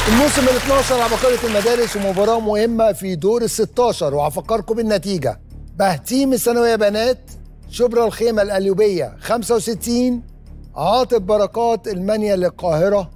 الموسم ال 12 عبقرة المدارس ومباراة مهمة في دور ال 16 وهفكركم بالنتيجة بهتيم الثانوية بنات شبرا الخيمة القليوبية 65 عاطف بركات المنيا للقاهرة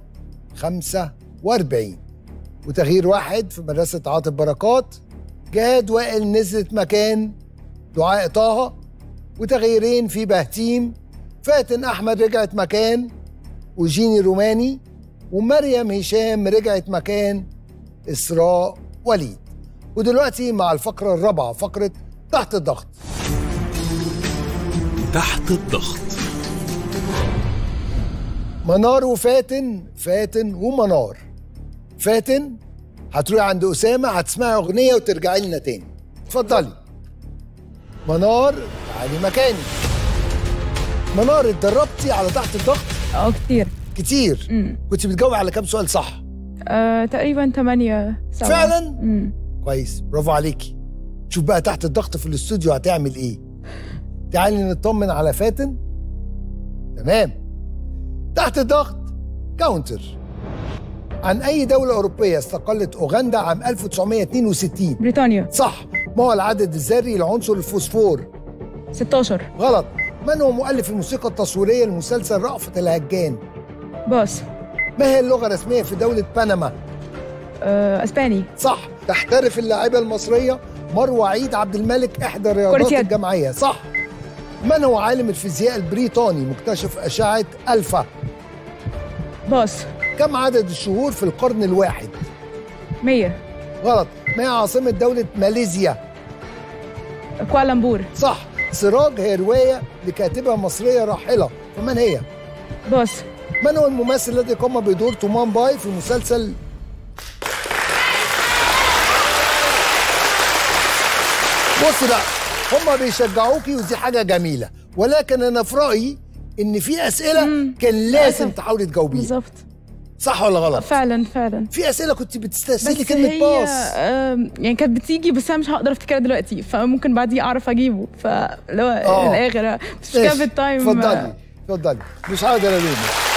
45 وتغيير واحد في مدرسة عاطف بركات جهاد وائل نزلت مكان دعاء طه وتغييرين في بهتيم فاتن أحمد رجعت مكان وجيني روماني ومريم هشام رجعت مكان إسراء وليد ودلوقتي مع الفقرة الرابعة فقرة تحت الضغط تحت الضغط منار وفاتن فاتن ومنار فاتن هتروحي عند أسامة هتسمعي أغنية وترجعي لنا تاني اتفضلي منار تعالي مكاني منار اتدربتي على تحت الضغط اه كتير كتير امم كنت بتجاوبي على كام سؤال صح آه تقريبا 8 7 فعلاً؟ امم كويس برافو عليكي شوف بقى تحت الضغط في الاستوديو هتعمل ايه تعالي نطمن على فاتن تمام تحت الضغط كاونتر عن اي دولة أوروبية استقلت أوغندا عام 1962 بريطانيا صح ما هو العدد الذري لعنصر الفوسفور 16 غلط من هو مؤلف الموسيقى التصويرية لمسلسل رأفت الهجان باص ما هي اللغة الرسمية في دولة بنما آه اسباني صح تحترف اللاعبة المصرية مروة عيد عبد الملك إحدى الرياضات كرة يد. الجماعية صح من هو عالم الفيزياء البريطاني مكتشف أشعة ألفا باص كم عدد الشهور في القرن الواحد 100 غلط ما هي عاصمة دولة ماليزيا كوالالمبور صح سراج هي رواية لكاتبة مصرية راحلة فمن هي؟ باص من هو الممثل الذي قام بدور تومان باي في مسلسل بص بقى هما بيشجعوكي ودي حاجة جميلة ولكن أنا في رأيي إن في أسئلة مم. كان لازم للأسف. تحاولي تجاوبيها بالظبط صح ولا غلط؟ فعلا فعلا في أسئلة كنت بتستسهلي بس كلمة هي باص آم، يعني كانت بتيجي بس انا مش هقدر افتكرها دلوقتي فممكن بعديه اعرف اجيبه فلو آه. الاخر مش كده في التايم اتفضلي اتفضلي مش هقدر الومك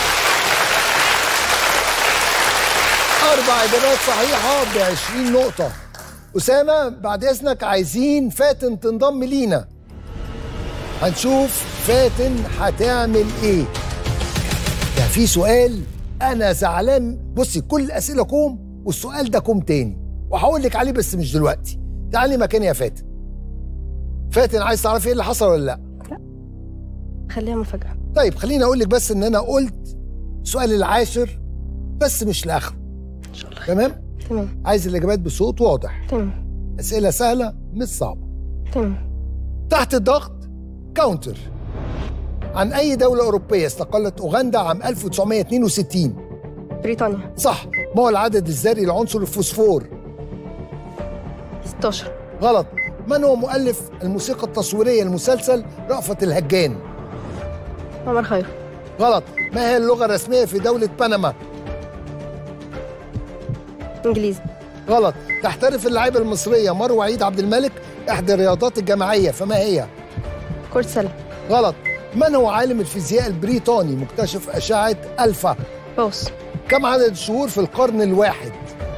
اربع اجابات صحيحه ب 20 نقطه اسامه بعد اذنك عايزين فاتن تنضم لينا هنشوف فاتن هتعمل ايه ده في سؤال انا زعلان بصي كل الاسئله كوم والسؤال ده كوم تاني وهقول لك عليه بس مش دلوقتي تعالي مكاني يا فاتن فاتن عايز تعرفي ايه اللي حصل ولا لا خليها مفاجأة طيب خليني اقول لك بس ان انا قلت السؤال العاشر بس مش لاخره إن شاء الله تمام تمام عايز الاجابات بصوت واضح تمام اسئله سهله مش صعبه تمام تحت الضغط كاونتر عن اي دوله اوروبيه استقلت اوغندا عام 1962 بريطانيا صح ما هو العدد الذري لعنصر الفوسفور 16 غلط من هو مؤلف الموسيقى التصويريه لمسلسل رأفت الهجان عمر خير غلط ما هي اللغه الرسميه في دوله بنما انجليزي غلط تحترف اللاعبة المصرية مروة عيد عبد الملك إحدى الرياضات الجماعية فما هي؟ كرة سلة غلط من هو عالم الفيزياء البريطاني مكتشف أشعة ألفا؟ باص كم عدد الشهور في القرن الواحد؟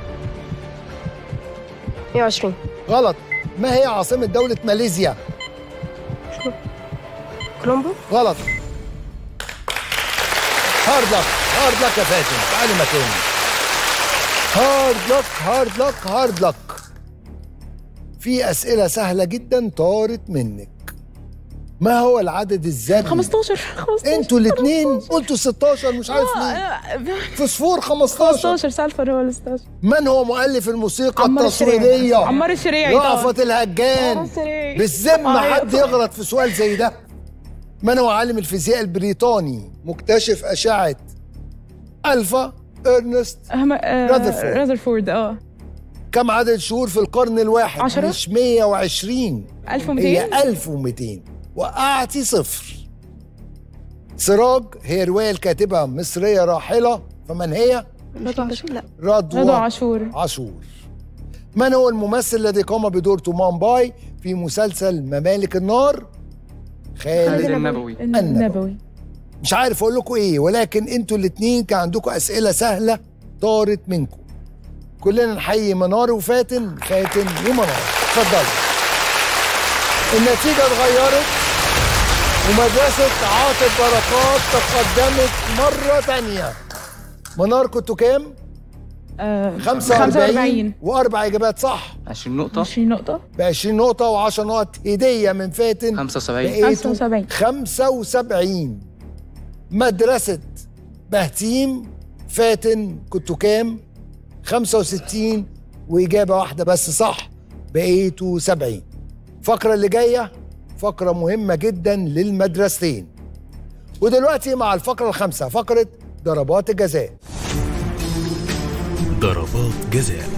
120 غلط ما هي عاصمة دولة ماليزيا؟ كولومبو غلط هارد لك هارد لك يا فاتن تعالي مكاني هارد لك هارد لك هارد لك في أسئلة سهلة جدا طارت منك ما هو العدد الذري 15 15 انتوا الاثنين قلتوا 16 مش عارف ليه آه، فوسفور 15 15 سالفر هو ال 16 من هو مؤلف الموسيقى عمار الشريعي. التصويرية عمار الشريعي طبعا. رأفت الهجان عمار الشريعي. بالذمة أيوة. حد يغلط في سؤال زي ده من هو عالم الفيزياء البريطاني مكتشف أشعة ألفا إرنست أهم- آه، راذرفورد. راذرفورد اه كم عدد الشهور في القرن الواحد عشرة. مش 120 1200 هي 1200 وقعتي صفر سراج هي رواية الكاتبة مصرية راحلة فمن هي؟ رضا عاشور لا رضوى رضا عاشور عاشور من هو الممثل الذي قام بدور تومان باي في مسلسل ممالك النار؟ خالد خالد النبوي. النبوي مش عارف اقول لكم ايه ولكن انتوا الاثنين كان عندكم اسئله سهله طارت منكم كلنا نحيي منار وفاتن فاتن ومنار اتفضلوا النتيجة اتغيرت ومدرسة عاطف بركات تقدمت مرة تانية منار كنتوا كام؟ آه 45 45 وأربع إجابات صح 20 نقطة 20 نقطة ب 20 نقطة و10 نقط هدية من فاتن 75 بقيتوا 75. 75 مدرسة بهتيم فاتن كنتوا كام؟ 65 وإجابة واحدة بس صح بقيتوا 70 الفقرة اللي جاية فقرة مهمة جدا للمدرستين ودلوقتي مع الفقرة الخامسة فقرة ضربات الجزاء ضربات جزاء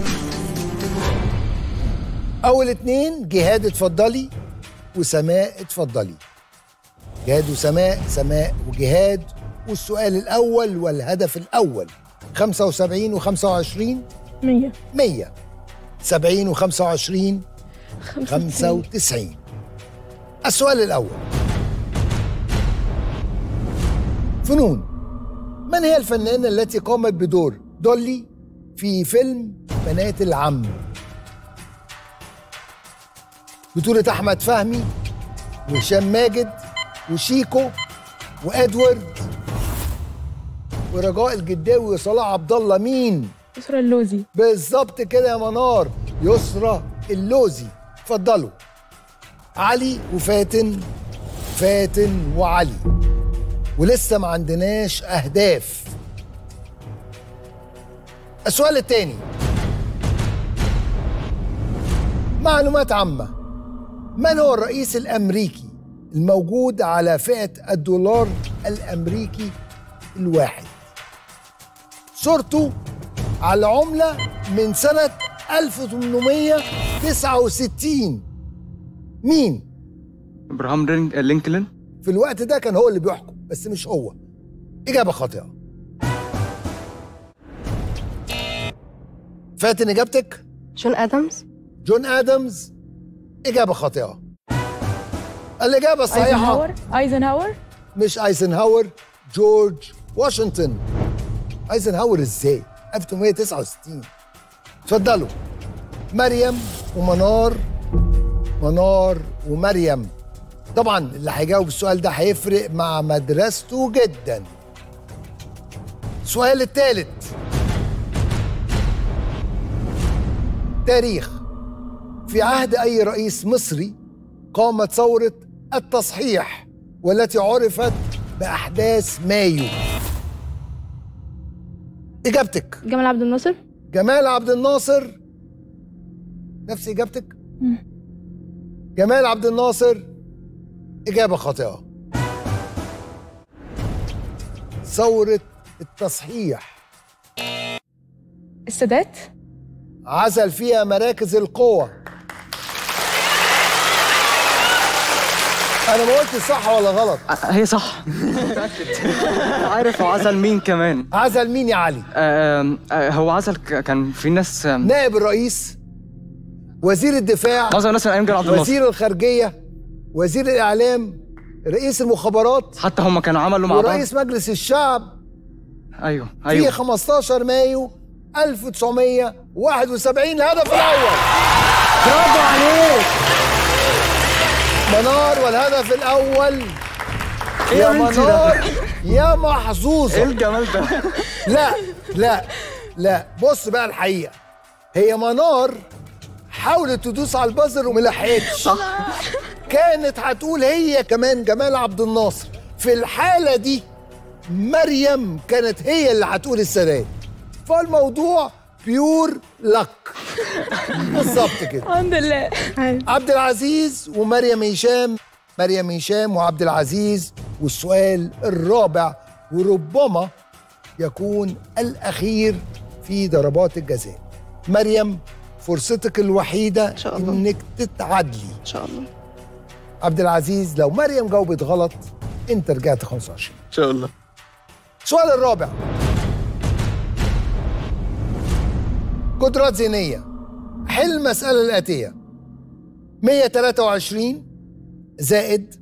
أول اتنين جهاد اتفضلي وسماء اتفضلي جهاد وسماء سماء وجهاد والسؤال الأول والهدف الأول 75 و25 100 100 70 و25 95 السؤال الأول فنون من هي الفنانة التي قامت بدور دولي في فيلم بنات العم بطولة أحمد فهمي وهشام ماجد وشيكو وإدوارد ورجاء الجداوي وصلاح عبد الله مين؟ أسرة اللوزي بالظبط كده يا منار يسرى اللوزي اتفضلوا علي وفاتن فاتن وعلي ولسه ما عندناش اهداف السؤال الثاني معلومات عامة من هو الرئيس الأمريكي الموجود على فئة الدولار الأمريكي الواحد صورته على العملة من سنة 1869 مين؟ ابراهام رين- لينكولن في الوقت ده كان هو اللي بيحكم بس مش هو إجابة خاطئة فاتن إجابتك جون ادمز جون آدمز إجابة خاطئة الإجابة الصحيحة ايزنهاور ايزنهاور مش ايزنهاور جورج واشنطن ايزنهاور ازاي 1869 اتفضلوا مريم ومنار منار ومريم طبعا اللي هيجاوب السؤال ده هيفرق مع مدرسته جدا السؤال الثالث تاريخ في عهد اي رئيس مصري قامت ثوره التصحيح والتي عرفت باحداث مايو اجابتك جمال عبد الناصر جمال عبد الناصر نفس اجابتك جمال عبد الناصر اجابه خاطئه ثوره التصحيح السادات عزل فيها مراكز القوة أنا ما قلت صح ولا غلط أ- هي صح عارف هو عزل مين كمان عزل مين يا علي آم، آه، هو عزل ك- كان في ناس آم، نائب الرئيس وزير الدفاع معظم الناس من ايام جمال عبد الناصر وزير الخارجية وزير الإعلام رئيس المخابرات حتى هم كانوا عملوا مع بعض ورئيس مجلس الشعب ايوه في ايوه 15 مايو 1971 الهدف الأول برافو عليك منار والهدف الأول إيه يا يا بنتي ده؟ منار يا ايه محظوظة الجمال ده لا لا لا بص بقى الحقيقه هي منار حاولت تدوس على البازر وما لحقتش صح كانت هتقول هي كمان جمال عبد الناصر في الحاله دي مريم كانت هي اللي هتقول السادات فالموضوع بيور لك بالظبط كده الحمد لله عبد العزيز ومريم هشام مريم هشام وعبد العزيز والسؤال الرابع وربما يكون الأخير في ضربات الجزاء مريم فرصتك الوحيدة إن شاء الله. إنك تتعادلي ان شاء الله عبد العزيز لو مريم جاوبت غلط أنت رجعت 25 ان شاء الله السؤال الرابع قدرات ذهنية حل المسألة الآتية 123 زائد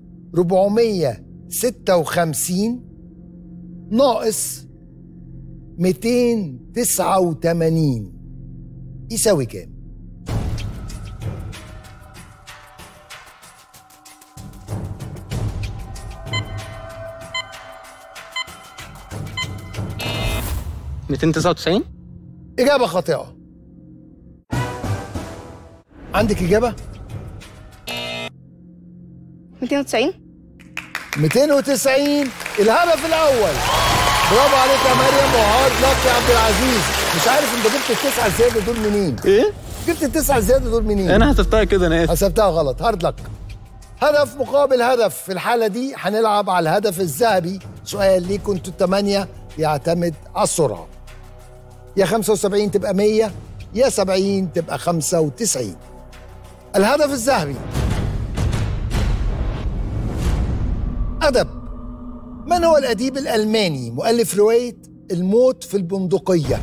456 ناقص 289 يساوي كام ميتين تسعة وتسعين إجابة خاطئة عندك إجابة 290 290 الهدف الأول برافو عليك يا مريم وهارد لك يا عبد العزيز مش عارف انت جبت التسعة الزيادة دول منين ايه؟ جبت التسعة الزيادة دول منين انا حسبتها كده انا اسف حسبتها غلط هارد لك هدف مقابل هدف في الحالة دي هنلعب على الهدف الذهبي سؤال ليكم انتوا الثمانية يعتمد على السرعة يا 75 تبقى 100 يا 70 تبقى 95 الهدف الذهبي أدب من هو الأديب الألماني مؤلف رواية الموت في البندقية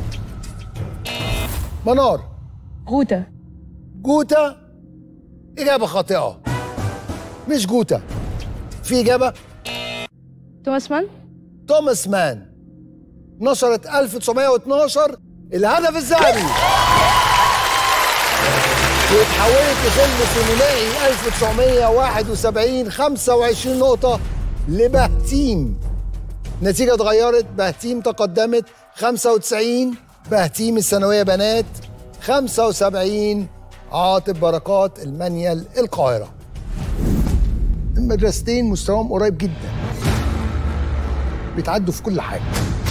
منار غوتا جوتا إجابة خاطئة مش جوتا في إجابة توماس مان توماس مان نشرت 1912 الهدف الذهبي واتحولت لفيلم سينمائي 1971 25 نقطة لبهتيم النتيجة اتغيرت بهتيم تقدمت 95 بهتيم الثانوية بنات 75 عاطف بركات المنيل القاهرة المدرستين مستواهم قريب جدا بيتعدوا في كل حاجة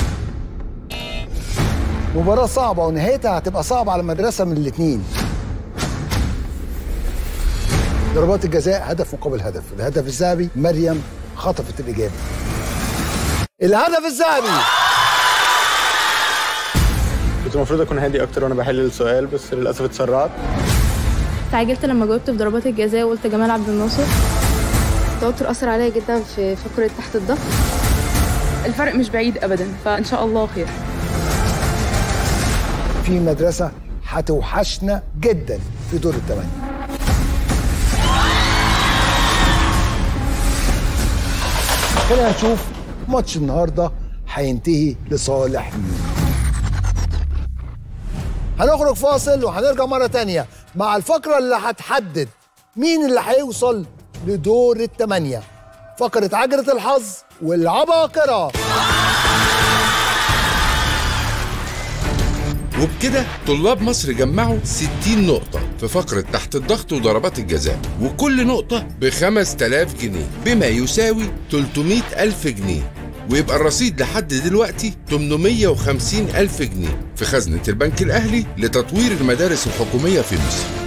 مباراة صعبة ونهايتها هتبقى صعبة على مدرسة من الاتنين ضربات الجزاء هدف مقابل هدف الهدف الذهبي مريم خطفت الإجابة الهدف الذهبي كنت المفروض اكون هادي اكتر وانا بحل السؤال بس للاسف اتسرعت تعجبت لما جاوبت في ضربات الجزاء وقلت جمال عبد الناصر التوتر أثر عليا جدا في فقرة تحت الضغط الفرق مش بعيد ابدا فان شاء الله خير في مدرسة هتوحشنا جدا في دور الثمانية خلينا نشوف ماتش النهارده هينتهي لصالح مين هنخرج فاصل وهنرجع مرة تانية مع الفقرة اللي هتحدد مين اللي هيوصل لدور الثمانية فقرة عجلة الحظ والعباقرة وبكده طلاب مصر جمعوا 60 نقطة في فقرة تحت الضغط وضربات الجزاء وكل نقطة ب 5000 جنيه بما يساوي 300 ألف جنيه ويبقى الرصيد لحد دلوقتي 850 ألف جنيه في خزنة البنك الأهلي لتطوير المدارس الحكومية في مصر